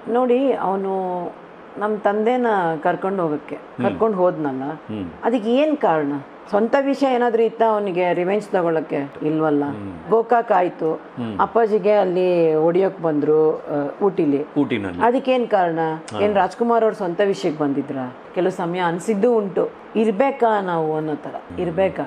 ನೋಡಿ ಅವನು ನಮ್ಮ ತಂದೆನ ಕರ್ಕೊಂಡು ಹೋಗಕ್ಕೆ ಕರ್ಕೊಂಡು ಹೋದ್ನಲ್ಲ ಅದಕ್ಕೆ ಏನು ಕಾರಣ ಸ್ವಂತ ವಿಷಯ ಏನಾದ್ರೂ ಇತ್ತ ಅವನಿಗೆ ರಿವೆಂಜ್ ತಗೊಳಕ್ಕೆ ಇಲ್ವಲ್ಲ ಗೋಕಾಕ್ ಆಯ್ತು ಅಪ್ಪಾಜಿಗೆ ಅಲ್ಲಿ ಹೊಡಿಯೋಕ್ ಬಂದ್ರು ಆ, ಊಟಿಲಿ ಊಟಿನಲ್ಲಿ ಅದಕ್ಕೇನ್ ಕಾರಣ ಏನ್ ರಾಜ್ಕುಮಾರ್ ಅವ್ರ ಸ್ವಂತ ವಿಷಯಕ್ಕೆ ಬಂದಿದ್ರ ಕೆಲವು ಸಮಯ ಅನ್ಸಿದ್ದು ಉಂಟು ಇರ್ಬೇಕಾ ನಾವು ಅನ್ನೋ ತರ ಇರ್ಬೇಕಾ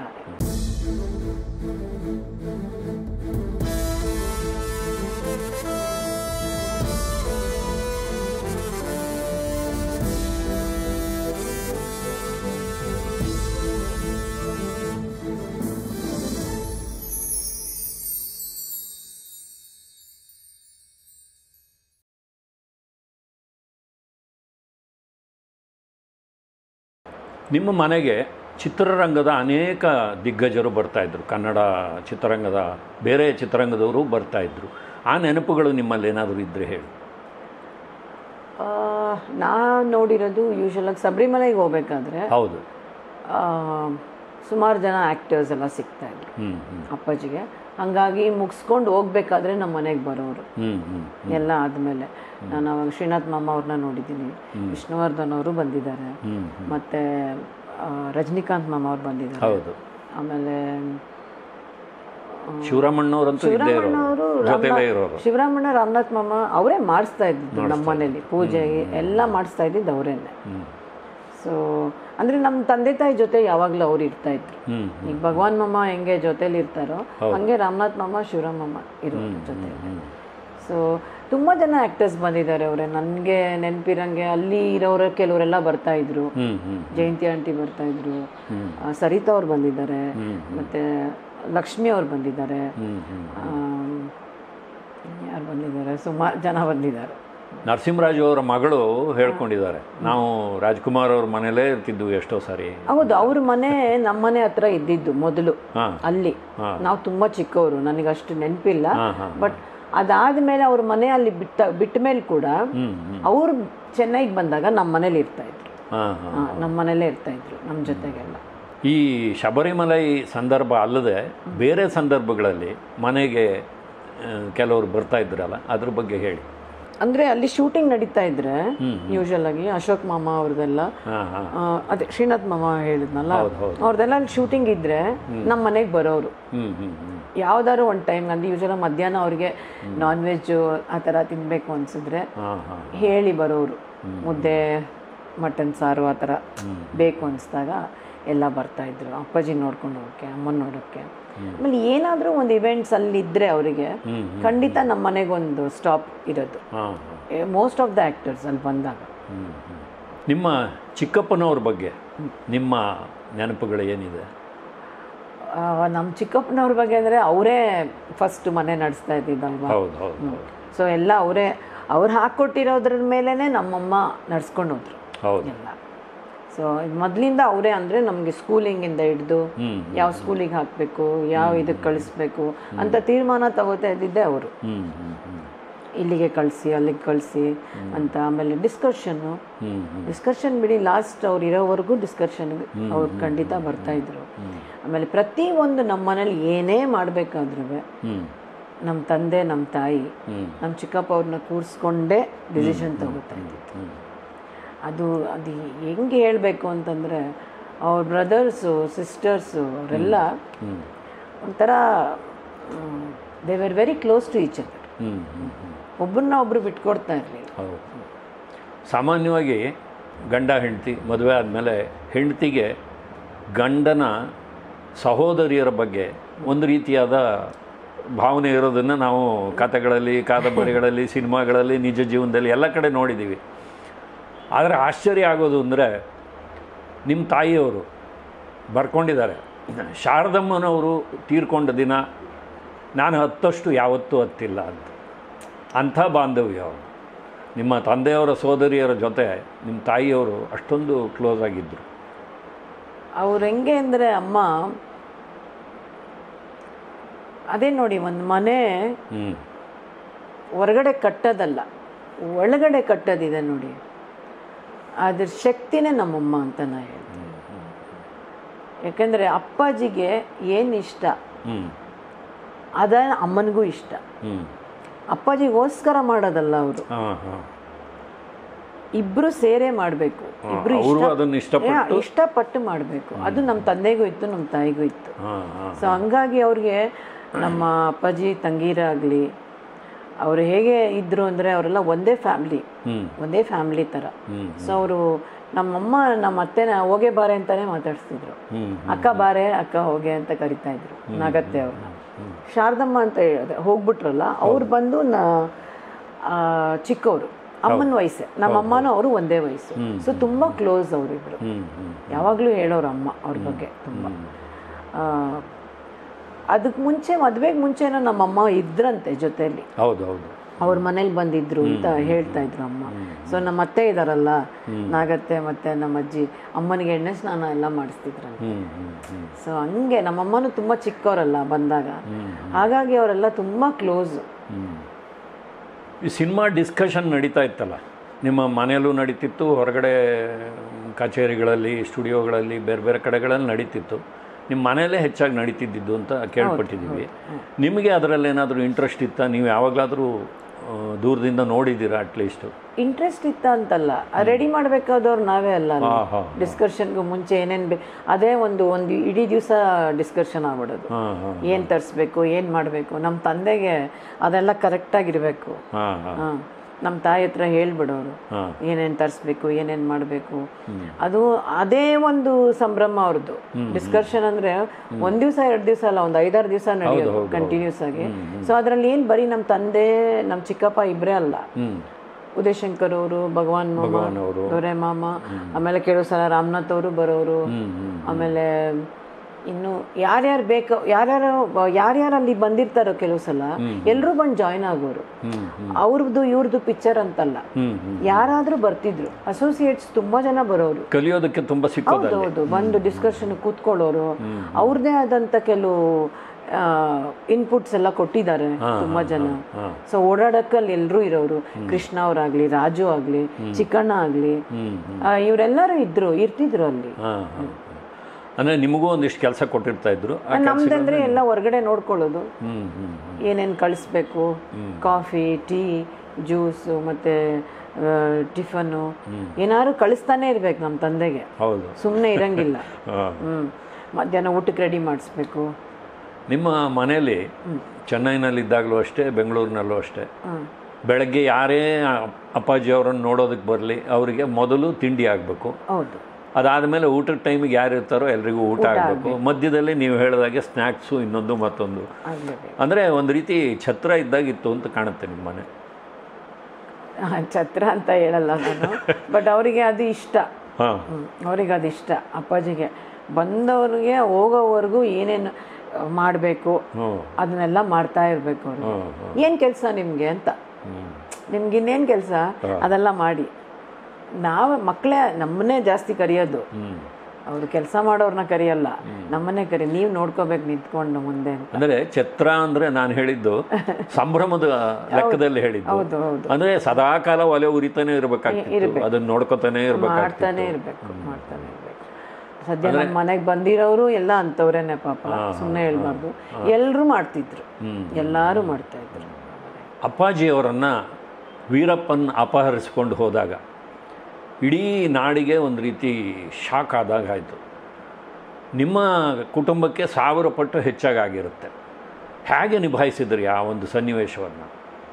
ನಿಮ್ಮ ಮನೆಗೆ ಚಿತ್ರರಂಗದ ಅನೇಕ ದಿಗ್ಗಜರು ಬರ್ತಾ ಇದ್ರು ಕನ್ನಡ ಚಿತ್ರರಂಗದ ಬೇರೆ ಚಿತ್ರರಂಗದವರು ಬರ್ತಾ ಇದ್ರು ಆ ನೆನಪುಗಳು ನಿಮ್ಮಲ್ಲಿ ಏನಾದರೂ ಇದ್ದರೆ ಹೇಳಿ ಆ, ನಾನ್ ನೋಡಿರೋದು ಯೂಶಲ್ ಆಗಿ ಶಬರಿಮಲೆಗೆ ಹೋಗ್ಬೇಕಾದ್ರೆ ಹೌದು ಸುಮಾರು ಜನ ಆಕ್ಟರ್ಸ್ ಎಲ್ಲ ಸಿಗ್ತಾ ಇದ್ರು ಹ್ಞೂ ಹ್ಞೂ ಅಪ್ಪಾಜಿಗೆ ಹಂಗಾಗಿ ಮುಗಿಸ್ಕೊಂಡು ಹೋಗ್ಬೇಕಾದ್ರೆ ನಮ್ಮ ಮನೆಗೆ ಬರೋರು ಹ್ಞೂ ಹ್ಞೂ ಎಲ್ಲ ಆದಮೇಲೆ ನಾನು ಅವಾಗ ಶ್ರೀನಾಥ್ ಮಾಮ ಅವ್ರನ್ನ ನೋಡಿದ್ದೀನಿ ವಿಷ್ಣುವರ್ಧನ್ ಅವರು ಬಂದಿದ್ದಾರೆ ಹ್ಞೂ ಮತ್ತೆ ಆ, ರಜನಿಕಾಂತ್ ಮಾಮ ಅವ್ರು ಬಂದಿದ್ದಾರೆ ಹೌದು ಆಮೇಲೆ ಶಿವರಾಮಣ್ಣವರಂತೂ ಇದ್ದೇ ಶಿವರಾಮಣ್ಣ ಅವರು ಇರೋರು ಜೊತೆಲೇ ಇರೋರು ಶಿವರಾಮಣ್ಣ ರಾಮನಾಥ್ ಮಾಮ ಅವರೇ ಮಾಡಿಸ್ತಾ ಇದ್ದಿದ್ದು ನಮ್ಮ ಮನೇಲಿ ಪೂಜೆ ಎಲ್ಲ ಮಾಡಿಸ್ತಾ ಇದ್ದಿದ್ದು ಅವರೇನೆ ಹ್ಞೂ ಸೊ ಅಂದ್ರೆ ನಮ್ಮ ತಂದೆ ತಾಯಿ ಜೊತೆ ಯಾವಾಗಲೂ ಅವ್ರು ಇರ್ತಾ ಇದ್ರು ಹ್ಞೂ ಈಗ ಭಗವಾನ್ ಮಾಮ ಹೆಂಗೆ ಜೊತೆಲಿ ಇರ್ತಾರೋ ಹಂಗೆ ರಾಮನಾಥ್ ಮಾಮ ಶಿವರಾಮ್ ಮಾಮ ಇರೋ ಜೊತೆ ಸೊ ತುಂಬ ಜನ ಆ್ಯಕ್ಟರ್ಸ್ ಬಂದಿದ್ದಾರೆ ಅವರೇ ನನಗೆ ನೆನಪಿರಂಗೆ ಅಲ್ಲಿ ಇರೋರು ಕೆಲವರೆಲ್ಲ ಬರ್ತಾ ಇದ್ರು ಹ್ಞೂ ಹ್ಞೂ ಜಯಂತಿ ಆಂಟಿ ಬರ್ತಾ ಇದ್ರು ಆ, ಸರಿತಾ ಅವ್ರು ಬಂದಿದ್ದಾರೆ ಮತ್ತೆ ಲಕ್ಷ್ಮಿ ಅವ್ರು ಬಂದಿದ್ದಾರೆ ಹ್ಞೂ ಹ್ಞೂ ಯಾರು ಬಂದಿದ್ದಾರೆ ಸುಮಾರು ಜನ ಬಂದಿದ್ದಾರೆ ನರಸಿಂಹರಾಜು ಅವರ ಮಗಳು ಹೇಳ್ಕೊಂಡಿದ್ದಾರೆ ನಾವು ರಾಜ್ಕುಮಾರ್ ಅವ್ರ ಮನೇಲೇ ಇರ್ತಿದ್ವು ಎಷ್ಟೋ ಸಾರಿ ಹೌದು ಅವ್ರ ಮನೆ ನಮ್ಮ ಮನೆ ಹತ್ರ ಇದ್ದಿದ್ದು ಮೊದಲು ಹಾಂ ಅಲ್ಲಿ ನಾವು ತುಂಬಾ ಚಿಕ್ಕವರು ನನಗೆ ಅಷ್ಟು ನೆನಪಿಲ್ಲ ಹಾಂ ಹಾಂ ಬಟ್ ಅದಾದ್ಮೇಲೆ ಅವ್ರ ಮನೆ ಅಲ್ಲಿ ಬಿಟ್ಟ ಬಿಟ್ಟ ಮೇಲೆ ಕೂಡ ಹ್ಞೂ ಹ್ಞೂ ಅವ್ರು ಚೆನ್ನೈಗೆ ಬಂದಾಗ ನಮ್ಮ ಮನೇಲಿ ಇರ್ತಾ ಇದ್ರು ಹಾಂ ಹಾಂ ಆ, ನಮ್ಮ ಮನೇಲೇ ಇರ್ತಾ ಇದ್ರು ನಮ್ಮ ಜೊತೆಗೆಲ್ಲ ಈ ಶಬರಿಮಲೈ ಸಂದರ್ಭ ಅಲ್ಲದೆ ಬೇರೆ ಸಂದರ್ಭಗಳಲ್ಲಿ ಮನೆಗೆ ಆ, ಕೆಲವರು ಬರ್ತಾ ಇದ್ರಲ್ಲ ಅದ್ರ ಬಗ್ಗೆ ಹೇಳಿ ಅಂದ್ರೆ ಅಲ್ಲಿ ಶೂಟಿಂಗ್ ನಡೀತಾ ಇದ್ರೆ ಯೂಶಲ್ ಆಗಿ ಅಶೋಕ್ ಮಾಮ ಅವ್ರದೆಲ್ಲ ಹಾಂ ಹಾಂ ಆ, ಅದೇ ಶ್ರೀನಾಥ್ ಮಾಮ ಹೇಳಿದ್ನಲ್ಲ ಹೌದು ಹೌದು ಅವ್ರದೆಲ್ಲ ಅಲ್ಲಿ ಶೂಟಿಂಗ್ ಇದ್ರೆ ನಮ್ಮ ಮನೆಗೆ ಬರೋರು ಹ್ಞೂ ಹ್ಞೂ ಹ್ಞೂ ಯಾವ್ದಾದ್ರು ಒಂದು ಟೈಮ್ ಅಂದ್ರೆ ಯೂಶಲ್ ಮಧ್ಯಾಹ್ನ ಅವ್ರಿಗೆ ನಾನ್ ವೆಜ್ ಆ ಥರ ತಿನ್ಬೇಕು ಅನ್ಸಿದ್ರೆ ಹಾಂ ಹಾಂ ಹೇಳಿ ಬರೋರು ಮುದ್ದೆ ಮಟನ್ ಸಾರು ಆ ಥರ ಬೇಕು ಅನಿಸ್ದಾಗ ಎಲ್ಲ ಬರ್ತಾ ಇದ್ರು ಅಪ್ಪಾಜಿ ನೋಡ್ಕೊಂಡು ಹೋಗಕ್ಕೆ ಅಮ್ಮನ ನೋಡೋಕ್ಕೆ ಆಮೇಲೆ ಏನಾದರೂ ಒಂದು ಇವೆಂಟ್ಸ್ ಅಲ್ಲಿ ಇದ್ರೆ ಅವರಿಗೆ ಖಂಡಿತ ನಮ್ಮ ಮನೆಗೊಂದು ಸ್ಟಾಪ್ ಇರೋದು ಹಾಂ ಹಾಂ ಮೋಸ್ಟ್ ಆಫ್ ದ ಆ್ಯಕ್ಟರ್ಸ್ ಅಲ್ಲಿ ಬಂದಾಗ ಹ್ಞೂ ಹ್ಞೂ ನಿಮ್ಮ ಚಿಕ್ಕಪ್ಪನವ್ರ ಬಗ್ಗೆ ನಿಮ್ಮ ನೆನಪುಗಳು ಏನಿದೆ ನಮ್ಮ ಚಿಕ್ಕಪ್ಪನವ್ರ ಬಗ್ಗೆ ಅಂದರೆ ಅವರೇ ಫಸ್ಟ್ ಮನೆ ನಡೆಸ್ತಾ ಇದ್ದಿದ್ದಲ್ವಾ ಹೌದು ಹೌದು ಹೌದು ಸೊ ಎಲ್ಲ ಅವರೇ ಅವ್ರು ಹಾಕ್ಕೊಟ್ಟಿರೋದ್ರ ಮೇಲೇ ನಮ್ಮಮ್ಮ ನಡ್ಸ್ಕೊಂಡು ಹೋದ್ರು ಹೌದು ಎಲ್ಲ ಸೊ ಮೊದಲಿಂದ ಅವರೇ ಅಂದರೆ ನಮಗೆ ಸ್ಕೂಲಿಂಗಿಂದ ಹಿಡಿದು ಹ್ಮ್. ಯಾವ ಸ್ಕೂಲಿಗೆ ಹಾಕಬೇಕು ಯಾವ ಇದಕ್ಕೆ ಕಳಿಸ್ಬೇಕು ಅಂತ ತೀರ್ಮಾನ ತಗೋತಾ ಇದ್ದಿದ್ದೆ ಅವರು ಹ್ಞೂ ಹ್ಞೂ ಹ್ಞೂ ಇಲ್ಲಿಗೆ ಕಳಿಸಿ ಅಲ್ಲಿಗೆ ಕಳಿಸಿ ಅಂತ ಆಮೇಲೆ ಡಿಸ್ಕಷನ್ನು ಹ್ಞೂ ಹ್ಞೂ ಡಿಸ್ಕಷನ್ ಬಿಡಿ ಲಾಸ್ಟ್ ಅವ್ರು ಇರೋವರೆಗೂ ಡಿಸ್ಕಷನ್ಗೆ ಅವ್ರು ಖಂಡಿತ ಬರ್ತಾ ಇದ್ರು ಆಮೇಲೆ ಪ್ರತಿ ಒಂದು ನಮ್ಮ ಮನೇಲಿ ಏನೇ ಮಾಡಬೇಕಾದ್ರೂ ಹ್ಞೂ ನಮ್ಮ ತಂದೆ ನಮ್ಮ ತಾಯಿ ಹ್ಞೂ ನಮ್ಮ ಚಿಕ್ಕಪ್ಪ ಅವ್ರನ್ನ ಕೂರಿಸ್ಕೊಂಡೇ ಡಿಸಿಷನ್ ತಗೋತಾ ಇದ್ದಿದ್ದು ಹ್ಞೂ ಅದು ಅದು ಹೆಂಗೆ ಹೇಳಬೇಕು ಅಂತಂದರೆ ಅವ್ರ ಬ್ರದರ್ಸು ಸಿಸ್ಟರ್ಸು ಅವರೆಲ್ಲ ಹ್ಞೂ ಒಂಥರ they very very close to each other ಹ್ಞೂ ಹ್ಞೂ ಹ್ಞೂ ಒಬ್ಬರನ್ನ ಒಬ್ಬರು ಬಿಟ್ಕೊಡ್ತಾ ಇರಲಿಲ್ಲ ಹೌದು ಸಾಮಾನ್ಯವಾಗಿ ಗಂಡ ಹೆಂಡತಿ ಮದುವೆ ಆದಮೇಲೆ ಹೆಂಡತಿಗೆ ಗಂಡನ ಸಹೋದರಿಯರ ಬಗ್ಗೆ ಒಂದು ರೀತಿಯಾದ ಭಾವನೆ ಇರೋದನ್ನು ನಾವು ಕಥೆಗಳಲ್ಲಿ ಕಾದಂಬರಿಗಳಲ್ಲಿ ಸಿನಿಮಾಗಳಲ್ಲಿ ನಿಜ ಜೀವನದಲ್ಲಿ ಎಲ್ಲ ಕಡೆ ನೋಡಿದ್ದೀವಿ ಆದರೆ ಆಶ್ಚರ್ಯ ಆಗೋದು ಅಂದರೆ ನಿಮ್ಮ ತಾಯಿಯವರು ಬರ್ಕೊಂಡಿದ್ದಾರೆ ಶಾರದಮ್ಮನವರು ತೀರ್ಕೊಂಡ ದಿನ ನಾನು ಹತ್ತಷ್ಟು ಯಾವತ್ತೂ ಹತ್ತಿಲ್ಲ ಅಂತ ಅಂಥ ಬಾಂಧವ್ಯ ಅವರು ನಿಮ್ಮ ತಂದೆಯವರ ಸೋದರಿಯರ ಜೊತೆ ನಿಮ್ಮ ತಾಯಿಯವರು ಅಷ್ಟೊಂದು ಕ್ಲೋಸ್ ಆಗಿದ್ದರು ಅವ್ರು ಹೆಂಗೆ ಅಂದರೆ ಅಮ್ಮ ಅದೇ ನೋಡಿ ಒಂದು ಮನೆ ಹ್ಞೂ ಹೊರಗಡೆ ಕಟ್ಟೋದಲ್ಲ ಒಳಗಡೆ ಕಟ್ಟೋದಿದೆ ನೋಡಿ ಅದ್ರ ಶಕ್ತಿನೇ ನಮ್ಮಮ್ಮ ಅಂತ ನಾ ಹೇಳ್ತೀನಿ ಯಾಕಂದರೆ ಅಪ್ಪಾಜಿಗೆ ಏನು ಇಷ್ಟ ಹ್ಞೂ ಅದ ಅಮ್ಮನಿಗೂ ಇಷ್ಟ ಹ್ಞೂ ಅಪ್ಪಾಜಿಗೋಸ್ಕರ ಮಾಡೋದಲ್ಲ ಅವರು ಹಾಂ ಹಾಂ ಇಬ್ರು ಸೇರೇ ಮಾಡಬೇಕು ಇಬ್ರು ಅವರು ಇಷ್ಟ ಅದನ್ನ ಇಷ್ಟಪಟ್ಟು ಯಾ, ಇಷ್ಟಪಟ್ಟು ಮಾಡಬೇಕು ಅದು ನಮ್ಮ ತಂದೆಗೂ ಇತ್ತು ನಮ್ಮ ತಾಯಿಗೂ ಇತ್ತು ಹಾಂ ಹಾಂ ಸೊ ಹಂಗಾಗಿ ಅವ್ರಿಗೆ ನಮ್ಮ ಅಪ್ಪಾಜಿ ತಂಗೀರಾಗಲಿ ಅವರು ಹೇಗೆ ಇದ್ರು ಅಂದರೆ ಅವರೆಲ್ಲ ಒಂದೇ ಫ್ಯಾಮ್ಲಿ ಹ್ಮ್. ಒಂದೇ ಫ್ಯಾಮ್ಲಿ ಥರ ಸೊ ಅವರು ನಮ್ಮಮ್ಮ ನಮ್ಮ ಅತ್ತೆನ ಹೋಗೆ ಬಾರೆ ಅಂತಾನೆ ಮಾತಾಡ್ಸ್ತಿದ್ರು ಹ್ಮ್. ಅಕ್ಕ ಬಾರೆ ಅಕ್ಕ ಹೋಗೆ ಅಂತ ಕರಿತಾ ಇದ್ರು ನಾಗತ್ತೆ ಅವ್ರನ್ನ ಶಾರದಮ್ಮ ಅಂತ ಹೇಳಿದೆ ಹೋಗ್ಬಿಟ್ರಲ್ಲ ಅವ್ರು ಬಂದು ನ ಆ, ಚಿಕ್ಕವರು ಅಮ್ಮನ ವಯಸ್ಸೆ ನಮ್ಮ ಅಮ್ಮನೂ ಅವರು ಒಂದೇ ವಯಸ್ಸು ಸೊ ತುಂಬ ಕ್ಲೋಸ್ ಅವರಿಬ್ರು ಹ್ಮ್ ಹ್ಮ್ ಯಾವಾಗಲೂ ಹೇಳೋರು ಅಮ್ಮ ಅವ್ರ ಬಗ್ಗೆ ತುಂಬ ಅದಕ್ಕೆ ಮುಂಚೆ ಮದುವೆಗೆ ಮುಂಚೆನೂ ನಮ್ಮಮ್ಮ ಇದ್ರಂತೆ ಜೊತೆಯಲ್ಲಿ ಹೌದು ಹೌದು ಅವ್ರ ಮನೇಲಿ ಬಂದಿದ್ರು ಅಂತ ಹೇಳ್ತಾ ಇದ್ರು ಅಮ್ಮ ಸೊ ನಮ್ಮ ಅತ್ತೆ ಇದಾರಲ್ಲ ನಾಗತ್ತೆ ಮತ್ತೆ ನಮ್ಮ ಅಜ್ಜಿ ಅಮ್ಮನಿಗೆ ಎಣ್ಣೆ ಸ್ನಾನ ಎಲ್ಲ ಮಾಡಿಸ್ತಿದ್ರಂತೆ ಹ್ಮ್ ಹ್ಮ್ ಹ್ಮ್ ಸೊ ಹಂಗೆ ನಮ್ಮಮ್ಮನೂ ತುಂಬ ಚಿಕ್ಕವರಲ್ಲ ಬಂದಾಗ ಹಾಗಾಗಿ ಅವರೆಲ್ಲ ತುಂಬ ಕ್ಲೋಸ್ ಹ್ಮ್. ಈ ಸಿನಿಮಾ ಡಿಸ್ಕಷನ್ ನಡೀತಾ ಇತ್ತಲ್ಲ ನಿಮ್ಮ ಮನೆಯಲ್ಲೂ ನಡೀತಿತ್ತು ಹೊರಗಡೆ ಕಚೇರಿಗಳಲ್ಲಿ ಸ್ಟುಡಿಯೋಗಳಲ್ಲಿ ಬೇರೆ ಬೇರೆ ಕಡೆಗಳಲ್ಲಿ ನಡೀತಿತ್ತು ನಿಮ್ಮ ಮನೆಯಲ್ಲೇ ಹೆಚ್ಚಾಗಿ ನಡೀತಿದ್ದಿದ್ದು ಅಂತ ಕೇಳ್ಪಟ್ಟಿದ್ದೀವಿ ನಿಮಗೆ ಅದರಲ್ಲಿ ಏನಾದರೂ ಇಂಟ್ರೆಸ್ಟ್ ಇತ್ತಾ ನೀವು ಯಾವಾಗಲಾದರೂ ದೂರದಿಂದ ನೋಡಿದ್ದೀರಾ ಅಟ್ಲೀಸ್ಟು ಇಂಟ್ರೆಸ್ಟ್ ಇತ್ತ ಅಂತಲ್ಲ ರೆಡಿ ಮಾಡ್ಬೇಕಾದವ್ರು ನಾವೇ ಅಲ್ಲ ಹಾಂ ಹಾಂ ಡಿಸ್ಕಷನ್ಗೂ ಮುಂಚೆ ಏನೇನು ಬೇ ಅದೇ ಒಂದು ಒಂದು ಇಡೀ ದಿವಸ ಡಿಸ್ಕಷನ್ ಆಗ್ಬಿಡೋದು ಹಾಂ ಹಾಂ ಏನು ತರಿಸ್ಬೇಕು ಏನು ಮಾಡಬೇಕು ನಮ್ಮ ತಂದೆಗೆ ಅದೆಲ್ಲ ಕರೆಕ್ಟಾಗಿರಬೇಕು ಹಾಂ ಹಾಂ ಹಾಂ ನಮ್ಮ ತಾಯಿ ಹತ್ರ ಹೇಳ್ಬಿಡೋರು ಹಾಂ ಏನೇನು ತರಿಸ್ಬೇಕು ಏನೇನು ಮಾಡಬೇಕು ಅದು ಅದೇ ಒಂದು ಸಂಭ್ರಮ ಅವ್ರದ್ದು ಡಿಸ್ಕಷನ್ ಅಂದರೆ ಒಂದು ದಿವಸ ಎರಡು ದಿವಸ ಅಲ್ಲ ಒಂದು ಐದಾರು ದಿವಸ ನಡೆಯೋದು ಕಂಟಿನ್ಯೂಸ್ ಆಗಿ ಸೊ ಅದರಲ್ಲಿ ಏನು ಬರೀ ನಮ್ಮ ತಂದೆ ನಮ್ಮ ಚಿಕ್ಕಪ್ಪ ಇಬ್ಬರೇ ಅಲ್ಲ ಹ್ಞೂ ಉದಯಶಂಕರ್ ಅವರು ಭಗವಾನ್ ಮಾಮ ಅವರು ದೊರೆ ಮಾಮ ಆಮೇಲೆ ಕೆಲವು ಸಲ ರಾಮನಾಥ್ ಅವರು ಬರೋರು ಹ್ಞೂ ಹ್ಞೂ ಆಮೇಲೆ ಇನ್ನು ಯಾರ್ಯಾರು ಬೇಕೋ ಯಾರ್ಯಾರು ಯಾರ್ಯಾರು ಅಲ್ಲಿ ಬಂದಿರ್ತಾರೋ ಕೆಲವು ಸಲ ಎಲ್ಲರೂ ಬಂದು ಜಾಯ್ನ್ ಆಗೋರು ಹ್ಞೂ ಅವ್ರದ್ದು ಇವ್ರದ್ದು ಪಿಕ್ಚರ್ ಅಂತಲ್ಲ ಹ್ಞೂ ಹ್ಞೂ ಯಾರಾದ್ರೂ ಬರ್ತಿದ್ರು ಅಸೋಸಿಯೇಟ್ಸ್ ತುಂಬಾ ಜನ ಬರೋರು ಕಲಿಯೋದಕ್ಕೆ ತುಂಬ ಸಿಕ್ಕೋದಲ್ಲ ಹೌದು ಬಂದು ಡಿಸ್ಕಷನ್ ಕೂತ್ಕೊಳ್ಳೋರು ಅವ್ರದ್ದೇ ಆದಂತ ಕೆಲವು ಇನ್ಪುಟ್ಸ್ ಎಲ್ಲ ಕೊಟ್ಟಿದ್ದಾರೆ ತುಂಬಾ ಜನ ಹಾಂ ಸೊ ಓಡಾಡಕ್ಕಲ್ಲಿ ಎಲ್ಲರೂ ಇರೋರು ಕೃಷ್ಣ ಅವರಾಗ್ಲಿ ರಾಜು ಆಗ್ಲಿ ಚಿಕ್ಕಣ್ಣ ಆಗ್ಲಿ ಹ್ಞೂ ಆ, ಇವ್ರೆಲ್ಲರೂ ಇದ್ರು ಇರ್ತಿದ್ರು ಅಲ್ಲಿ ಹಾಂ ಹಾಂ ಅಂದರೆ ನಿಮಗೂ ಒಂದಿಷ್ಟು ಕೆಲಸ ಕೊಟ್ಟಿರ್ತಾ ಇದ್ರು ಆ ನಮ್ದಂದ್ರೆ ಎಲ್ಲ ಹೊರಗಡೆ ನೋಡ್ಕೊಳ್ಳೋದು ಹ್ಞೂ ಹ್ಞೂ ಏನೇನು ಕಳಿಸ್ಬೇಕು ಕಾಫಿ ಟೀ ಜ್ಯೂಸು ಮತ್ತು ಟಿಫನ್ನು ಏನಾದ್ರು ಕಳಿಸ್ತಾನೆ ಇರ್ಬೇಕು ನಮ್ಮ ತಂದೆಗೆ ಹೌದು ಸುಮ್ಮನೆ ಇರಂಗಿಲ್ಲ ಹಾಂ ಹ್ಞೂ ಮಧ್ಯಾಹ್ನ ಊಟಕ್ಕೆ ರೆಡಿ ಮಾಡಿಸ್ಬೇಕು ನಿಮ್ಮ ಮನೆಯಲ್ಲಿ ಚೆನ್ನೈನಲ್ಲಿದ್ದಾಗಲೂ ಅಷ್ಟೇ ಬೆಂಗಳೂರಿನಲ್ಲೂ ಅಷ್ಟೇ ಹ್ಮ್. ಬೆಳಗ್ಗೆ ಯಾರೇ ಅಪ್ಪಾಜಿ ಅವರನ್ನು ನೋಡೋದಕ್ಕೆ ಬರಲಿ ಅವರಿಗೆ ಮೊದಲು ತಿಂಡಿ ಆಗಬೇಕು ಹೌದು ಅದಾದಮೇಲೆ ಊಟದ ಟೈಮಿಗೆ ಯಾರು ಇರ್ತಾರೋ ಎಲ್ರಿಗೂ ಊಟ ಆಗಬೇಕು ಮಧ್ಯದಲ್ಲಿ ನೀವು ಹೇಳಿದಾಗೆ ಸ್ನ್ಯಾಕ್ಸು ಇನ್ನೊಂದು ಮತ್ತೊಂದು ಆಗಲೇಬೇಕು ಅಂದರೆ ಒಂದು ರೀತಿ ಛತ್ರ ಇದ್ದಾಗಿತ್ತು ಅಂತ ಕಾಣುತ್ತೆ ನಿಮ್ಮ ಮನೆ ಛತ್ರ ಅಂತ ಹೇಳಲ್ಲ ನಾನು ಬಟ್ ಅವರಿಗೆ ಅದು ಇಷ್ಟ ಹಾಂ ಹ್ಮ್. ಅವ್ರಿಗೆ ಅದು ಇಷ್ಟ ಅಪ್ಪಾಜಿಗೆ ಬಂದವ್ರಿಗೆ ಹೋಗೋವರೆಗೂ ಏನೇನು ಮಾಡಬೇಕು ಹ್ಞೂ ಅದನ್ನೆಲ್ಲ ಮಾಡ್ತಾ ಇರಬೇಕು ಅವರು ಹ್ಞೂ ಹ್ಞೂ ಏನು ಕೆಲಸ ನಿಮಗೆ ಅಂತ ಹ್ಞೂ ನಿಮ್ಗೆ ಇನ್ನೇನು ಕೆಲಸ ಅದೆಲ್ಲ ಮಾಡಿ ನಾವು ಮಕ್ಕಳೇ ನಮ್ಮನ್ನೇ ಜಾಸ್ತಿ ಕರೆಯೋದು ಹ್ಞೂ ಅವರು ಕೆಲಸ ಮಾಡೋರ್ನ ಕರೆಯಲ್ಲ ನಮ್ಮನ್ನೇ ಕರಿ ನೀವು ನೋಡ್ಕೋಬೇಕು ನಿಂತ್ಕೊಂಡು ಮುಂದೆ ಅಂತ ಅಂದರೆ ಛತ್ರ ಅಂದರೆ ನಾನು ಹೇಳಿದ್ದು ಸಂಭ್ರಮದ ಲೆಕ್ಕದಲ್ಲಿ ಹೇಳಿದ್ದು ಹೌದು ಹೌದು ಅಂದರೆ ಸದಾಕಾಲ ಒಲೆ ಉರಿತಾನೆ ಇರಬೇಕಾಗ್ತಿತ್ತು ಅದನ್ನ ನೋಡ್ಕೊತಾನೆ ಇರಬೇಕಾಗ್ತಿತ್ತು ಮಾಡ್ತಾನೆ ಇರಬೇಕು ಮಾಡ್ತಾನೆ ಇರಬೇಕು ಸದ್ಯ ನಮ್ಮ ಮನೆಗೆ ಬಂದಿರೋರು ಎಲ್ಲ ಅಂಥವ್ರೇನೆ ಪಾಪ ಸುಮ್ಮನೆ ಹೇಳ್ಬಾರ್ದು ಎಲ್ಲರೂ ಮಾಡ್ತಿದ್ರು ಎಲ್ಲರೂ ಮಾಡ್ತಾ ಇದ್ರು ಅಪ್ಪಾಜಿಯವರನ್ನು ವೀರಪ್ಪನ್ ಅಪಹರಿಸ್ಕೊಂಡು ಹೋದಾಗ ಇಡೀ ನಾಡಿಗೆ ಒಂದು ರೀತಿ ಶಾಕ್ ಆದಾಗ ಆಯಿತು ನಿಮ್ಮ ಕುಟುಂಬಕ್ಕೆ ಸಾವಿರ ಪಟ್ಟು ಹೆಚ್ಚಾಗಿರುತ್ತೆ ಹೇಗೆ ನಿಭಾಯಿಸಿದ್ರಿ ಆ ಒಂದು ಸನ್ನಿವೇಶವನ್ನು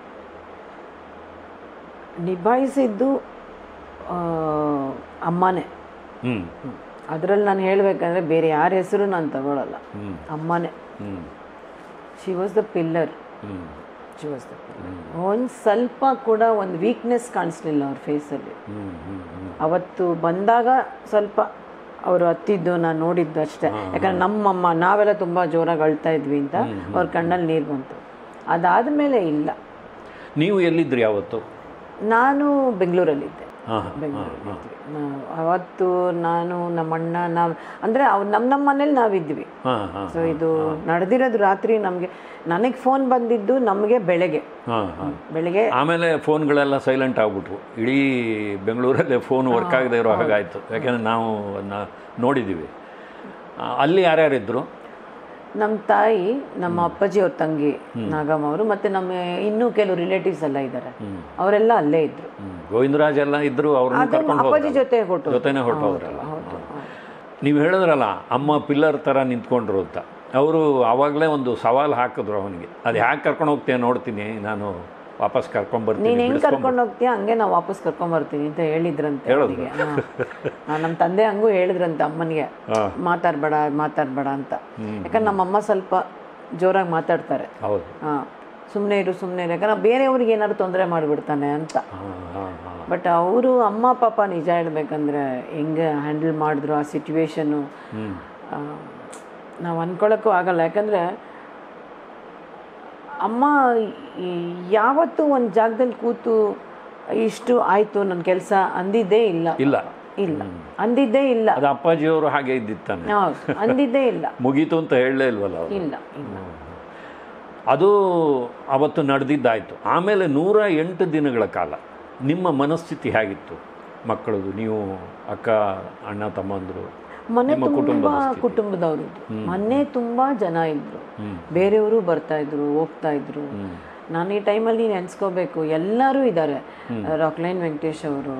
ನಿಭಾಯಿಸಿದ್ದು ಆ, ಅಮ್ಮನೇ ಹ್ಞೂ ಅದರಲ್ಲಿ ನಾನು ಹೇಳಬೇಕಂದ್ರೆ ಬೇರೆ ಯಾರ ಹೆಸರು ನಾನು ತಗೊಳ್ಳಲ್ಲ ಹ್ಞೂ ಅಮ್ಮನೇ ಹ್ಞೂ ಶಿ ವಾಸ್ ದ ಪಿಲ್ಲರ್ ಹ್ಞೂ ಶಿ ವಾಸ್ ದ ಪಿಲ್ಲರ್ ಒಂದು ಸ್ವಲ್ಪ ಕೂಡ ಒಂದು ವೀಕ್ನೆಸ್ ಕಾಣಿಸ್ಲಿಲ್ಲ ಅವ್ರ ಫೇಸಲ್ಲಿ ಹ್ಞೂ ಹ್ಞೂ ಹ್ಞೂ ಅವತ್ತು ಬಂದಾಗ ಸ್ವಲ್ಪ ಅವರು ಹತ್ತಿದ್ದು ನಾನು ನೋಡಿದ್ದು ಅಷ್ಟೇ ಯಾಕಂದ್ರೆ ನಮ್ಮಮ್ಮ ನಾವೆಲ್ಲ ತುಂಬ ಜೋರಾಗಿ ಅಳ್ತಾ ಇದ್ವಿ ಅಂತ ಅವ್ರ ಕಣ್ಣಲ್ಲಿ ನೀರು ಬಂತು ಅದಾದಮೇಲೆ ಇಲ್ಲ ನೀವು ಎಲ್ಲಿದ್ರಿ ಅವತ್ತು ನಾನು ಬೆಂಗಳೂರಲ್ಲಿದ್ದೆ ಹಾಂ ಬೆಂಗಳೂರಲ್ಲಿದ್ವಿ ನಾವು ಅವತ್ತು ನಾನು ನಮ್ಮಣ್ಣ ನಾವು ಅಂದರೆ ಅವ್ರು ನಮ್ಮ ನಮ್ಮ ಮನೇಲಿ ನಾವಿದ್ವಿ ಹಾಂ ಹಾಂ ಸೊ ಇದು ನಡೆದಿರೋದು ರಾತ್ರಿ ನಮಗೆ ನನಗೆ ಫೋನ್ ಬಂದಿದ್ದು ನಮಗೆ ಬೆಳಗ್ಗೆ ಹಾಂ ಹಾಂ ಬೆಳಗ್ಗೆ ಆಮೇಲೆ ಫೋನ್ಗಳೆಲ್ಲ ಸೈಲೆಂಟ್ ಆಗ್ಬಿಟ್ವು ಇಡೀ ಬೆಂಗಳೂರಲ್ಲೇ ಫೋನ್ ವರ್ಕ್ ಆಗದೆ ಇರೋ ಹಾಗಾಯಿತು ಯಾಕೆಂದ್ರೆ ನಾವು ಅದನ್ನ ನೋಡಿದ್ದೀವಿ ಆ, ಅಲ್ಲಿ ಯಾರ್ಯಾರಿದ್ರು ನಮ್ಮ ತಾಯಿ ನಮ್ಮ ಅಪ್ಪಾಜಿ ಅವ್ರ ತಂಗಿ ನಾಗಮ್ಮ ಅವರು ಮತ್ತೆ ನಮ್ಮ ಇನ್ನೂ ಕೆಲವು ರಿಲೇಟಿವ್ಸ್ ಎಲ್ಲ ಇದ್ದಾರೆ ಅವರೆಲ್ಲ ಅಲ್ಲೇ ಇದ್ರು ಹ್ಮ್. ಗೋವಿಂದರಾಜ್ ಎಲ್ಲ ಇದ್ರು ಅವ್ರನ್ನ ಅದು ಕರ್ಕೊಂಡು ಅಪ್ಪಾಜಿ ಜೊತೆ ಹೊಟ್ಟು ಜೊತೆನೆ ಹೊರಟೋದ್ರಲ್ಲ ಹೌದು ನೀವು ಹೇಳಿದ್ರಲ್ಲ ಅಮ್ಮ ಪಿಲ್ಲರ್ ಥರ ನಿಂತ್ಕೊಂಡ್ರು ಅಂತ ಅವರು ಆವಾಗಲೇ ಒಂದು ಸವಾಲು ಹಾಕಿದ್ರು ಅವನಿಗೆ ಅದು ಹ್ಯಾಕೆ ಕರ್ಕೊಂಡು ಹೋಗ್ತೀಯ ನೋಡ್ತೀನಿ ನಾನು ವಾಪಸ್ ಕರ್ಕೊಂಬರ್ತೀನಿ ನೀನ್ ಹೆಂಗ್ ಕರ್ಕೊಂಡು ಹೋಗ್ತೀಯ ಹಂಗೆ ನಾವು ವಾಪಸ್ ಕರ್ಕೊಂಡ್ ಬರ್ತೀನಿ ಅಂತ ಹೇಳಿದ್ರಂತೆ ಅವನಿಗೆ ನಮ್ಮ ತಂದೆ ಹಂಗೂ ಹೇಳಿದ್ರಂತೆ ಅಮ್ಮನಿಗೆ ಮಾತಾಡ್ಬೇಡ ಮಾತಾಡ್ಬೇಡ ಅಂತ ಯಾಕಂದ್ರೆ ನಮ್ಮಮ್ಮ ಸ್ವಲ್ಪ ಜೋರಾಗಿ ಮಾತಾಡ್ತಾರೆ ಹೌದು ಹಾ ಸುಮ್ಮನೆ ಇರು ಸುಮ್ಮನೆ ಇರು ಯಾಕಂದ್ರೆ ಬೇರೆಯವ್ರಿಗೆ ಏನಾದ್ರು ತೊಂದರೆ ಮಾಡಿಬಿಡ್ತಾನೆ ಅಂತ ಹಾಂ ಹಾಂ ಹಾಂ ಬಟ್ ಅವರು ಅಮ್ಮ ಪಾಪ ನಿಜ ಹೇಳ್ಬೇಕಂದ್ರೆ ಹೆಂಗೆ ಹ್ಯಾಂಡಲ್ ಮಾಡಿದ್ರು ಆ ಸಿಚುವೇಶನ್ನು ನಾವು ಅನ್ಕೊಳ್ಳೋಕ್ಕೂ ಆಗಲ್ಲ ಯಾಕಂದರೆ ಅಮ್ಮ ಈ- ಯಾವತ್ತೂ ಒಂದು ಜಾಗದಲ್ಲಿ ಕೂತು ಇಷ್ಟು ಆಯಿತು ನನ್ನ ಕೆಲಸ ಅಂದಿದ್ದೇ ಇಲ್ಲ ಇಲ್ಲ ಇಲ್ಲ ಅಂದಿದ್ದೇ ಇಲ್ಲ ಅದು ಅಪ್ಪಾಜಿಯವರು ಹಾಗೆ ಇದ್ದಿತ್ತಾನೆ ಹೌದು ಅಂದಿದ್ದೇ ಇಲ್ಲ ಮುಗೀತು ಅಂತ ಹೇಳಲೇ ಇಲ್ವಲ್ಲ ಅವರು ಇಲ್ಲ ಇಲ್ಲ ಅದು ಅವತ್ತು ನಡೆದಿದ್ದಾಯಿತು ಆಮೇಲೆ ನೂರ ಎಂಟು ದಿನಗಳ ಕಾಲ ನಿಮ್ಮ ಮನಸ್ಥಿತಿ ಹೇಗಿತ್ತು ಮಕ್ಕಳದು ನೀವು ಅಕ್ಕ ಅಣ್ಣ ತಮ್ಮಂದರು ಮನೆ ನಿಮ್ಮ ತುಂಬಾ ಕುಟುಂಬದವರು ಇದ್ರು ಮನೆ ತುಂಬಾ ಜನ ಇದ್ರು ಬೇರೆಯವರು ಬರ್ತಾ ಇದ್ರು ಹೋಗ್ತಾ ಇದ್ರು ನಾನು ಈ ಟೈಮಲ್ಲಿ ನೆನ್ಸ್ಕೋಬೇಕು ಎಲ್ಲರೂ ಇದ್ದಾರೆ ರಾಕ್ಲೈನ್ ವೆಂಕಟೇಶ್ ಅವರು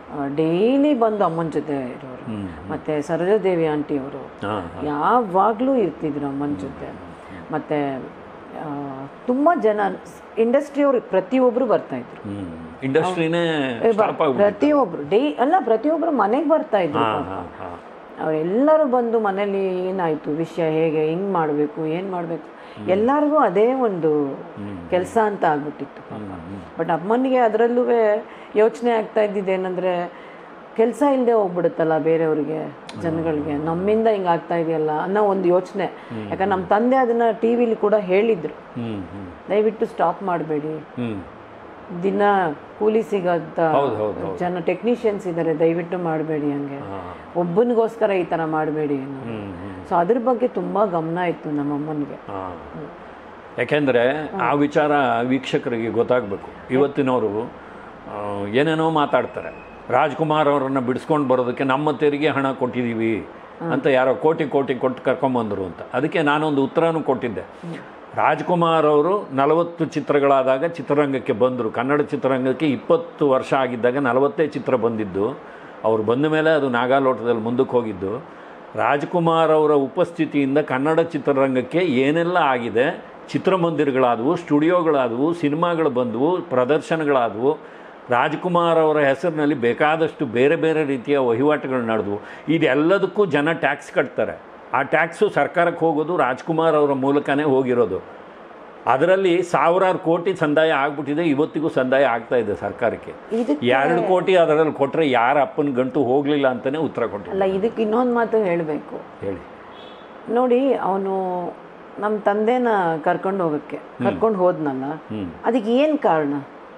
ಡೈಲಿ ಬಂದು ಅಮ್ಮನ ಜೊತೆ ಇರೋರು ಮತ್ತೆ ಸರೋಜಾದೇವಿ ಆಂಟಿ ಅವರು ಹಾಂ ಯಾವಾಗಲೂ ಇರ್ತಿದ್ರು ಅಮ್ಮನ ಜೊತೆ ಮತ್ತೆ ಆ, ತುಂಬಾ ಜನ ಇಂಡಸ್ಟ್ರಿಯವರು ಪ್ರತಿಯೊಬ್ಬರು ಬರ್ತಾ ಇದ್ರು ಇಂಡಸ್ಟ್ರಿನೇ ಸ್ಟಾಪ್ ಆಗ್ಬಿಟ್ಟು ಪ್ರತಿಯೊಬ್ರು ಡೈ ಅಲ್ಲ ಪ್ರತಿಯೊಬ್ರು ಮನೆಗೆ ಬರ್ತಾ ಇದ್ರು ಹಾಂ ಹಾಂ ಹಾಂ ಅವರೆಲ್ಲರೂ ಬಂದು ಮನೇಲಿ ಏನಾಯ್ತು ವಿಷಯ ಹೇಗೆ ಹೆಂಗ್ ಮಾಡಬೇಕು ಏನು ಮಾಡಬೇಕು ಎಲ್ಲರಿಗೂ ಅದೇ ಒಂದು ಕೆಲಸ ಅಂತ ಆಗ್ಬಿಟ್ಟಿತ್ತು ಬಟ್ ಅಮ್ಮನಿಗೆ ಅದರಲ್ಲೂ ಯೋಚನೆ ಆಗ್ತಾ ಇದ್ದಿದ್ದು ಏನಂದ್ರೆ ಕೆಲಸ ಇಲ್ಲದೆ ಹೋಗ್ಬಿಡುತ್ತಲ್ಲ ಬೇರೆಯವ್ರಿಗೆ ಜನಗಳಿಗೆ ನಮ್ಮಿಂದ ಹಿಂಗೆ ಆಗ್ತಾ ಇದೆಯಲ್ಲ ಅನ್ನೋ ಒಂದು ಯೋಚನೆ ಯಾಕಂದ್ರೆ ನಮ್ಮ ತಂದೆ ಅದನ್ನ ಟಿ ವಿಲಿ ಕೂಡ ಹೇಳಿದ್ರು ಹ್ಞೂ ಹ್ಞೂ ದಯವಿಟ್ಟು ಸ್ಟಾಪ್ ಮಾಡಬೇಡಿ ಹ್ಞೂ ದಿನ ಕೂಲಿ ಸಿಗಂತ ಹೌದು ಹೌದು ಜನ ಟೆಕ್ನಿಷಿಯನ್ಸ್ ಇದ್ದಾರೆ ದಯವಿಟ್ಟು ಮಾಡಬೇಡಿ ಹಂಗೆ ಹಾಂ ಒಬ್ಬನಿಗೋಸ್ಕರ ಈ ಥರ ಮಾಡಬೇಡಿ ಅನ್ನೋದು ಹ್ಞೂ ಹ್ಞೂ ಸೊ ಅದ್ರ ಬಗ್ಗೆ ತುಂಬ ಗಮನ ಇತ್ತು ನಮ್ಮ ಅಮ್ಮನಿಗೆ ಹಾಂ ಯಾಕೆಂದರೆ ಆ ವಿಚಾರ ವೀಕ್ಷಕರಿಗೆ ಗೊತ್ತಾಗಬೇಕು ಇವತ್ತಿನವರು ಆ, ಏನೇನೋ ಮಾತಾಡ್ತಾರೆ ರಾಜ್ಕುಮಾರ್ ಅವರನ್ನು ಬಿಡಿಸ್ಕೊಂಡು ಬರೋದಕ್ಕೆ ನಮ್ಮ ತೆರಿಗೆ ಹಣ ಕೊಟ್ಟಿದ್ದೀವಿ ಅಂತ ಯಾರೋ ಕೋಟಿ ಕೋಟಿ ಕೊಟ್ಟು ಕರ್ಕೊಂಬಂದರು ಅಂತ ಅದಕ್ಕೆ ನಾನೊಂದು ಉತ್ತರನೂ ಕೊಟ್ಟಿದ್ದೆ ರಾಜ್ಕುಮಾರ್ ಅವರು ನಲವತ್ತು ಚಿತ್ರಗಳಾದಾಗ ಚಿತ್ರರಂಗಕ್ಕೆ ಬಂದರು ಕನ್ನಡ ಚಿತ್ರರಂಗಕ್ಕೆ ಇಪ್ಪತ್ತು ವರ್ಷ ಆಗಿದ್ದಾಗ ನಲವತ್ತೇ ಚಿತ್ರ ಬಂದಿದ್ದು ಅವ್ರು ಬಂದ ಮೇಲೆ ಅದು ನಾಗಾಲೋಟದಲ್ಲಿ ಮುಂದಕ್ಕೆ ಹೋಗಿದ್ದು ರಾಜ್ಕುಮಾರ್ ಅವರ ಉಪಸ್ಥಿತಿಯಿಂದ ಕನ್ನಡ ಚಿತ್ರರಂಗಕ್ಕೆ ಏನೆಲ್ಲ ಆಗಿದೆ ಚಿತ್ರಮಂದಿರಗಳಾದವು ಸ್ಟುಡಿಯೋಗಳಾದವು ಸಿನಿಮಾಗಳು ಬಂದವು ಪ್ರದರ್ಶನಗಳಾದವು ರಾಜ್ಕುಮಾರ್ ಅವರ ಹೆಸರಿನಲ್ಲಿ ಬೇಕಾದಷ್ಟು ಬೇರೆ ಬೇರೆ ರೀತಿಯ ವಹಿವಾಟುಗಳು ನಡೆದವು ಇದೆಲ್ಲದಕ್ಕೂ ಜನ ಟ್ಯಾಕ್ಸ್ ಕಟ್ತಾರೆ ಆ ಟ್ಯಾಕ್ಸು ಸರ್ಕಾರಕ್ಕೆ ಹೋಗೋದು ರಾಜ್ಕುಮಾರ್ ಅವರ ಮೂಲಕನೇ ಹೋಗಿರೋದು ಅದರಲ್ಲಿ ಸಾವಿರಾರು ಕೋಟಿ ಸಂದಾಯ ಆಗ್ಬಿಟ್ಟಿದೆ ಇವತ್ತಿಗೂ ಸಂದಾಯ ಆಗ್ತಾ ಇದೆ ಸರ್ಕಾರಕ್ಕೆ ಇದಕ್ಕೆ ಎರಡು ಕೋಟಿ ಅದರಲ್ಲಿ ಕೊಟ್ಟರೆ ಯಾರ ಅಪ್ಪನ ಗಂಟು ಹೋಗಲಿಲ್ಲ ಅಂತಲೇ ಉತ್ತರ ಕೊಟ್ಟಿಲ್ಲ ಅಲ್ಲ ಇದಕ್ಕೆ ಇನ್ನೊಂದು ಮಾತು ಹೇಳಬೇಕು ಹೇಳಿ ನೋಡಿ ಅವನು ನಮ್ಮ ತಂದೆನ ಕರ್ಕೊಂಡು ಹೋಗಕ್ಕೆ ಕರ್ಕೊಂಡು ಹೋದ್ನಲ್ಲ ಹ್ಮ್. ಅದಕ್ಕೆ ಏನು ಕಾರಣ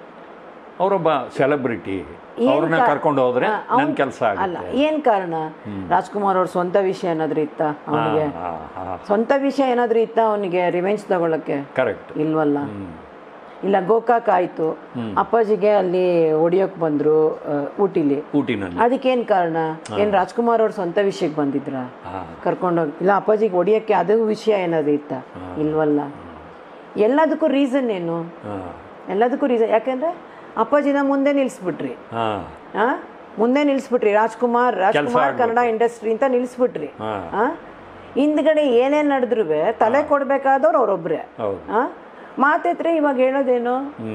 ಅವರೊಬ್ಬ ಸೆಲೆಬ್ರಿಟಿ ಅವ್ರನ್ನ ಕರ್ಕೊಂಡು ಹೋದ್ರೆ ನನ್ನ ಕೆಲಸ ಅಲ್ಲ ಆಗುತ್ತೆ ಏನ್ ಕಾರಣ ರಾಜ್ಕುಮಾರ್ ಅವ್ರ ಸ್ವಂತ ವಿಷಯ ಏನಾದ್ರೂ ಇತ್ತ ಅವನಿಗೆ ಸ್ವಂತ ವಿಷಯ ಏನಾದ್ರೂ ಇತ್ತ ಅವನಿಗೆ ರಿವೆಂಜ್ ತಗೊಳಕ್ಕೆ ಕರೆಕ್ಟ್ ಇಲ್ವಲ್ಲ ಇಲ್ಲ ಗೋಕಾಕ್ ಆಯ್ತು ಅಪ್ಪಾಜಿಗೆ ಅಲ್ಲಿ ಹೊಡಿಯೋಕ್ ಬಂದ್ರು ಆ, ಊಟಿಲಿ ಊಟಿನಲ್ಲಿ ಅದಕ್ಕೇನ್ ಕಾರಣ ಏನ್ ರಾಜ್ಕುಮಾರ್ ಅವ್ರ ಸ್ವಂತ ವಿಷಯಕ್ಕೆ ಬಂದಿದ್ರ ಹಾ. ಕರ್ಕೊಂಡೋಗಿ ಇಲ್ಲ ಅಪ್ಪಾಜಿಗೆ ಹೊಡಿಯಕ್ಕೆ ಅದು ವಿಷಯ ಏನಾದ್ರು ಇತ್ತ ಇಲ್ವಲ್ಲ ಎಲ್ಲದಕ್ಕೂ ರೀಸನ್ ಏನು ಹಾಂ ಎಲ್ಲದಕ್ಕೂ ರೀಸನ್ ಯಾಕಂದ್ರೆ ಅಪ್ಪಾಜಿನ ಮುಂದೆ ನಿಲ್ಸ್ಬಿಟ್ರಿ ಹಾಂ ಆ? ಮುಂದೆ ನಿಲ್ಸ್ಬಿಟ್ರಿ ರಾಜ್ಕುಮಾರ್ ರಾಜ್ಕುಮಾರ್ ಕನ್ನಡ ಇಂಡಸ್ಟ್ರಿ ಅಂತ ನಿಲ್ಸ್ಬಿಟ್ರಿ ಹಾಂ ಆ? ಹಿಂದ್ಗಡೆ ಏನೇನ್ ನಡೆದ್ರು ತಲೆ ಕೊಡ್ಬೇಕಾದವ್ರು ಅವ್ರೊಬ್ರೆ ಹೌದು ಆ? ಮಾತೆತ್ರೆ ಇವಾಗ ಹೇಳೋದೇನು ಹ್ಞೂ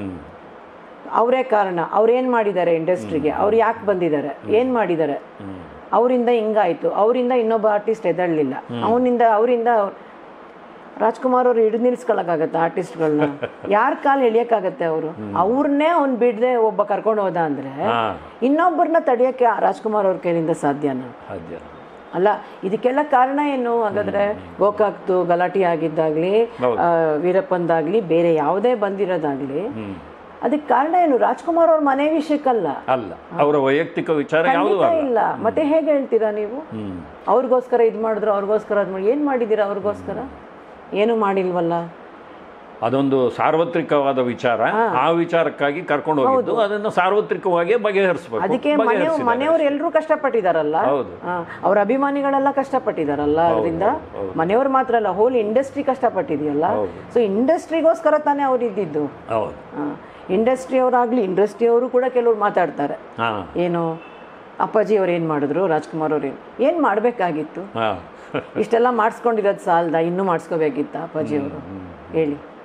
ಅವರೇ ಕಾರಣ ಅವ್ರೇನ್ ಮಾಡಿದ್ದಾರೆ ಇಂಡಸ್ಟ್ರಿಗೆ ಅವ್ರು ಯಾಕೆ ಬಂದಿದ್ದಾರೆ ಏನ್ ಮಾಡಿದ್ದಾರೆ ಅವರಿಂದ ಹಿಂಗಾಯ್ತು ಅವರಿಂದ ಇನ್ನೊಬ್ಬ ಆರ್ಟಿಸ್ಟ್ ಎದಳ್ಲಿಲ್ಲ ಅವನಿಂದ ಅವರಿಂದ ರಾಜ್ಕುಮಾರ್ ಅವ್ರು ಹಿಡಿದು ನಿಲ್ಸ್ಕೊಳಕ್ಕಾಗತ್ತೆ ಆರ್ಟಿಸ್ಟ್ಗಳನ್ನ ಯಾರ ಕಾಲ್ ಎಳಿಯಕ್ಕಾಗತ್ತೆ ಅವರು ಅವ್ರನ್ನೇ ಅವ್ನ್ ಬಿಡದೆ ಒಬ್ಬ ಕರ್ಕೊಂಡು ಹೋದ ಅಂದ್ರೆ ಹಾಂ ಇನ್ನೊಬ್ಬರನ್ನ ತಡೆಯಕ್ಕೆ ರಾಜ್ಕುಮಾರ್ ಅವ್ರ ಕೈಲಿಂದ ಸಾಧ್ಯನಾ ಸಾಧ್ಯ ಅಲ್ಲ ಇದಕ್ಕೆಲ್ಲ ಕಾರಣ ಏನು ಹಾಗಾದ್ರೆ ಗೋಕಾಕ್ದು ಗಲಾಟೆ ಆಗಿದ್ದಾಗ್ಲಿ ಹೌದು. ಆ, ವೀರಪ್ಪಂದಾಗ್ಲಿ ಬೇರೆ ಯಾವುದೇ ಬಂದಿರೋದಾಗ್ಲಿ ಹ್ಞೂ ಅದಕ್ಕೆ ಕಾರಣ ಏನು ರಾಜ್ಕುಮಾರ್ ಅವ್ರ ಮನೆ ವಿಷಯಕ್ಕಲ್ಲ ಅಲ್ಲ ಅವರ ವೈಯಕ್ತಿಕ ವಿಚಾರ ಯಾವುದೂ ಖಂಡಿತ ಅಲ್ಲ ಇಲ್ಲ ಮತ್ತೆ ಹೇಗೆ ಹೇಳ್ತೀರಾ ನೀವು ಹ್ಞೂ ಅವ್ರಿಗೋಸ್ಕರ ಇದು ಮಾಡಿದ್ರು ಅವ್ರಿಗೋಸ್ಕರ ಅದು ಮಾಡಿ ಏನು ಮಾಡಿದ್ದೀರಾ ಅವ್ರಿಗೋಸ್ಕರ ಏನು ಮಾಡಿಲ್ವಲ್ಲ ಅದೊಂದು ಸಾರ್ವತ್ರಿಕವಾದ ವಿಚಾರ ಆ ವಿಚಾರಕ್ಕಾಗಿ ಕರ್ಕೊಂಡು ಹೋಗಿದ್ದು ಅದನ್ನು ಸಾರ್ವತ್ರಿಕವಾಗಿ ಬಗೆಹರಿಸಬೇಕು ಅದಕ್ಕೆ ಮನೆ ಮನೆಯವ್ರು ಎಲ್ಲರೂ ಕಷ್ಟಪಟ್ಟಿದಾರಲ್ಲ ಹೌದು. ಆ, ಅವ್ರ ಅಭಿಮಾನಿಗಳೆಲ್ಲ ಕಷ್ಟಪಟ್ಟಿದಾರಲ್ಲ ಅದರಿಂದ ಮನೆಯವ್ರು ಮಾತ್ರ ಅಲ್ಲ ಹೋಲ್ ಇಂಡಸ್ಟ್ರಿ ಕಷ್ಟಪಟ್ಟಿದೆಯಲ್ಲ ಸೊ ಇಂಡಸ್ಟ್ರಿಗೋಸ್ಕರ ತಾನೇ ಅವ್ರು ಇದ್ದಿದ್ದು ಹೌದು ಇಂಡಸ್ಟ್ರಿ ಅವರಾಗ್ಲಿ ಇಂಡಸ್ಟ್ರಿ ಅವರು ಕೂಡ ಕೆಲವ್ರು ಮಾತಾಡ್ತಾರೆ ಹಾಂ ಏನು ಅಪ್ಪಾಜಿ ಅವ್ರು ಏನು ಮಾಡಿದ್ರು ರಾಜ್ಕುಮಾರ್ ಅವ್ರು ಏನು ಏನು ಮಾಡಬೇಕಾಗಿತ್ತು ಹಾಂ ಇಷ್ಟೆಲ್ಲ ಮಾಡಿಸ್ಕೊಂಡಿರೋದು ಸಾಲದ ಇನ್ನೂ ಮಾಡಿಸ್ಕೋಬೇಕಿತ್ತ ಅಪ್ಪಾಜಿ ಅವರು ಹೇಳಿ